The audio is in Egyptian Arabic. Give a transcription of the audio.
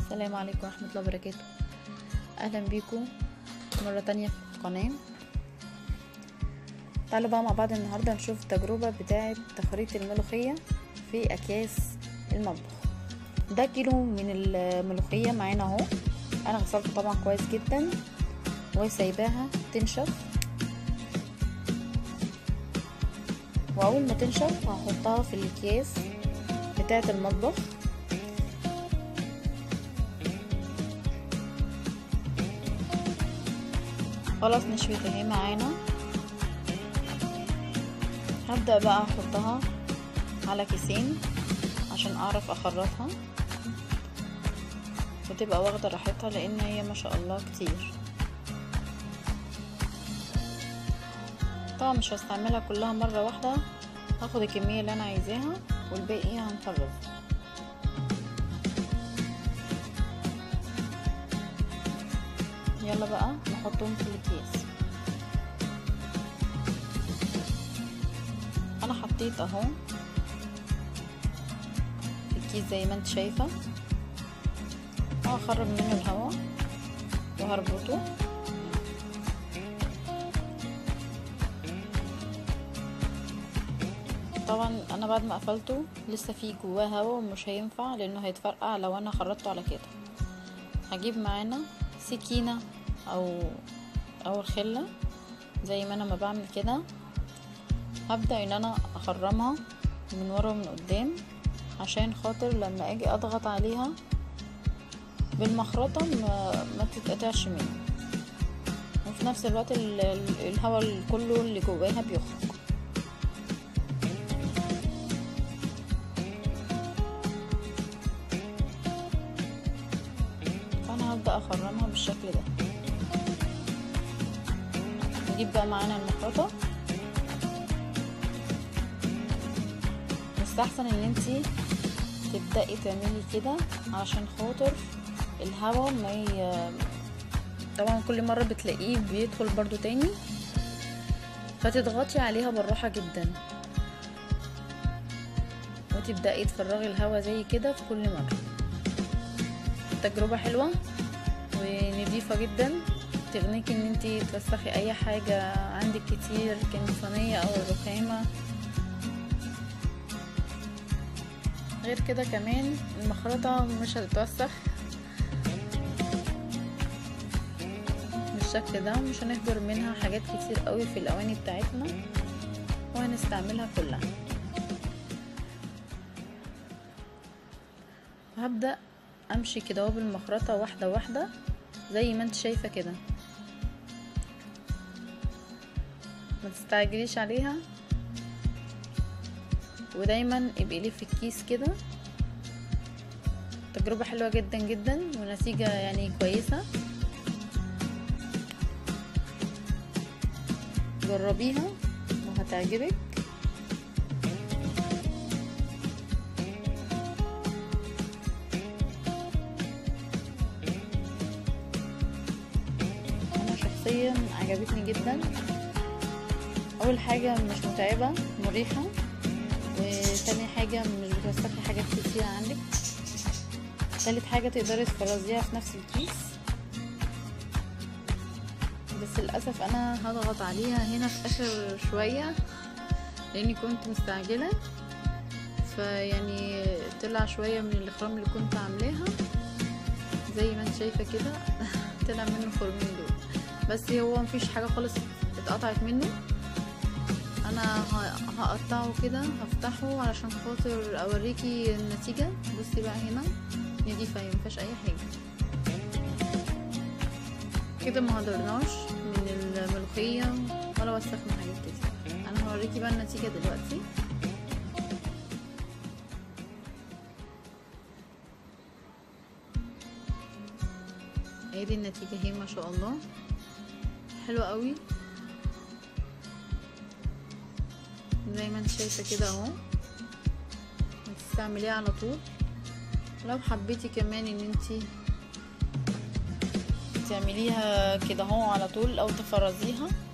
السلام عليكم ورحمة الله وبركاته أهلا بيكم مرة تانية في القناة تعالوا بقى مع بعض النهاردة نشوف التجربة بتاعة تخريط الملوخية في أكياس المطبخ ده كيلو من الملوخية معانا اهو أنا غسلته طبعا كويس جدا وسايباها تنشف وأول ما تنشف هحطها في الأكياس بتاعة المطبخ خلاص نشوت اهي معانا هبدأ بقى احطها على كيسين عشان اعرف اخرطها وتبقى واخدة راحتها لان هي ما شاء الله كتير طبعا مش هستعملها كلها مرة واحدة هاخد الكمية اللي انا عايزاها والباقي هنفرزه يلا بقى نحطهم في الاكياس انا حطيت اهو في الكيس زي ما انت شايفه هخرج منه الهواء وهربطه طبعا انا بعد ما قفلته لسه فيه جواه هوا ومش هينفع لانه هيتفرقع لو انا خرجته على كده هجيب معانا سكينه او او الخله زي ما انا ما بعمل كده هبدا ان انا اخرمها من ورا ومن قدام عشان خاطر لما اجي اضغط عليها بالمخرطه ما, ما تتقطعش مني وفي نفس الوقت الهواء كله اللي جواها بيخرج فانا هبدا اخرمها بالشكل ده نجيب بقى معانا المخرطة مستحسن ان انتي تبدأي تعملي كده عشان خاطر الهوا ما ي... طبعا كل مرة بتلاقيه بيدخل برضو تاني فتضغطي عليها بالراحة جدا وتبدأي تفرغي الهوا زي كده في كل مرة تجربة حلوة ونضيفة جدا تغنيكي ان انتي توسخي اي حاجة عندك كتير كانت صينية او الرخامة غير كده كمان المخرطة مش هتتوسخ بالشكل ده مش هنهدر منها حاجات كتير قوي في الاواني بتاعتنا وهنستعملها كلها هبدأ امشي كده بالمخرطة واحدة واحدة زي ما انت شايفة كده ما تستعجليش عليها ودايما ابقي ليه في الكيس كده تجربة حلوة جدا جدا ونتيجة يعني كويسة جربيها وهتعجبك انا شخصيا عجبتني جدا اول حاجة مش متعبة مريحة وتاني حاجة مش بتوسخي حاجات كتير عندك تالت حاجة تقدري تفرزيها في نفس الكيس بس للأسف أنا هضغط عليها هنا في آخر شوية لأني كنت مستعجلة فيعني طلع شوية من الإخرام اللي كنت عاملاها زي ما انت شايفة كده طلع منه خرمين دول بس هو مفيش حاجة خالص اتقطعت منه انا هقطعه كده هفتحه علشان خاطر اوريكي النتيجه بصي بقى هنا نضيفه اهي مفيهاش اي حاجه كده ما هدرناش من الملوخيه ولا وسخنا حاجات كتير انا هوريكي بقى النتيجه دلوقتي اهي دي النتيجه اهي ما شاء الله حلوه قوي زي ما انت شايفه كده اهو هتستعمليها على طول لو حبيتي كمان ان انت تعمليها كده اهو على طول او تفرزيها